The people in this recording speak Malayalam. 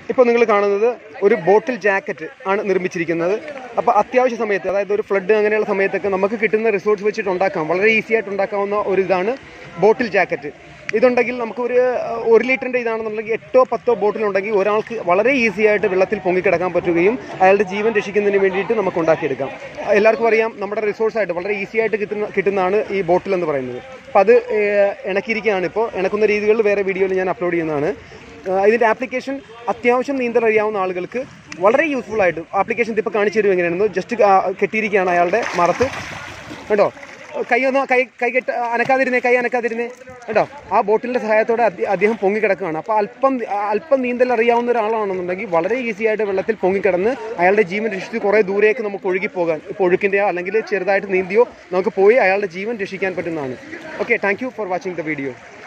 ഇപ്പോൾ നിങ്ങൾ കാണുന്നത് ഒരു ബോട്ടിൽ ജാക്കറ്റ് ആണ് നിർമ്മിച്ചിരിക്കുന്നത് അപ്പോൾ അത്യാവശ്യ സമയത്ത് അതായത് ഒരു ഫ്ലഡ് അങ്ങനെയുള്ള സമയത്തൊക്കെ നമുക്ക് കിട്ടുന്ന റിസോർട്സ് വെച്ചിട്ട് ഉണ്ടാക്കാം വളരെ ഈസി ആയിട്ട് ഉണ്ടാക്കാവുന്ന ഒരു ഇതാണ് ബോട്ടിൽ ജാക്കറ്റ് ഇതുണ്ടെങ്കിൽ നമുക്ക് ഒരു അഹ്, ഒരു ലിറ്ററിൻ്റെ ഇതാണെന്നുണ്ടെങ്കിൽ എട്ടോ പത്തോ ബോട്ടിലുണ്ടെങ്കിൽ ഒരാൾക്ക് വളരെ ഈസി ആയിട്ട് വെള്ളത്തിൽ പൊങ്ങിക്കിടക്കാൻ പറ്റുകയും അയാളുടെ ജീവൻ രക്ഷിക്കുന്നതിന് വേണ്ടിയിട്ട് നമുക്ക് ഉണ്ടാക്കിയെടുക്കാം എല്ലാവർക്കും അറിയാം നമ്മുടെ റിസോഴ്സ് ആയിട്ട് വളരെ ഈസി ആയിട്ട് കിട്ടുന്ന കിട്ടുന്നതാണ് ഈ ബോട്ടിൽ എന്ന് പറയുന്നത് അപ്പോൾ അത് ഏഹ്, ഇണക്കിയിരിക്കുകയാണ് ഇപ്പോൾ ഇണക്കുന്ന രീതികളിൽ വേറെ വീഡിയോയിൽ ഞാൻ അപ്ലോഡ് ചെയ്യുന്നതാണ് ആഹ് ഇതിന്റെ ആപ്ലിക്കേഷൻ അത്യാവശ്യം നീന്തൽ അറിയാവുന്ന ആളുകൾക്ക് വളരെ യൂസ്ഫുൾ ആയിട്ട് ആപ്ലിക്കേഷൻ ഇപ്പോൾ കാണിച്ചു തരും എങ്ങനെയാണെന്ന് ജസ്റ്റ് കെട്ടിയിരിക്കുകയാണ് അയാളുടെ മറത്ത് കേട്ടോ കൈ ഒന്ന് കൈ കൈ കെട്ട് അനക്കാതിരുന്നേ കൈ അനക്കാതിരുന്നേ കേട്ടോ ആ ബോട്ടിലിന്റെ സഹായത്തോടെ അദ്ദേ- അദ്ദേഹം പൊങ്ങിക്കിടക്കുകയാണ് അപ്പോൾ അല്പം അല്പം നീന്തൽ അറിയാവുന്ന ഒരാളാണെന്നുണ്ടെങ്കിൽ വളരെ ഈസി ആയിട്ട് വെള്ളത്തിൽ പൊങ്ങിക്കിടന്ന് അയാളുടെ ജീവൻ രക്ഷിച്ച് കുറേ ദൂരേക്ക് നമുക്ക് ഒഴുകി പോകാൻ ഇപ്പോൾ ഒഴുക്കിൻ്റെയോ അല്ലെങ്കിൽ ചെറുതായിട്ട് നീന്തിയോ നമുക്ക് പോയി അയാളുടെ ജീവൻ രക്ഷിക്കാൻ പറ്റുന്നതാണ് okay thank you for watching the video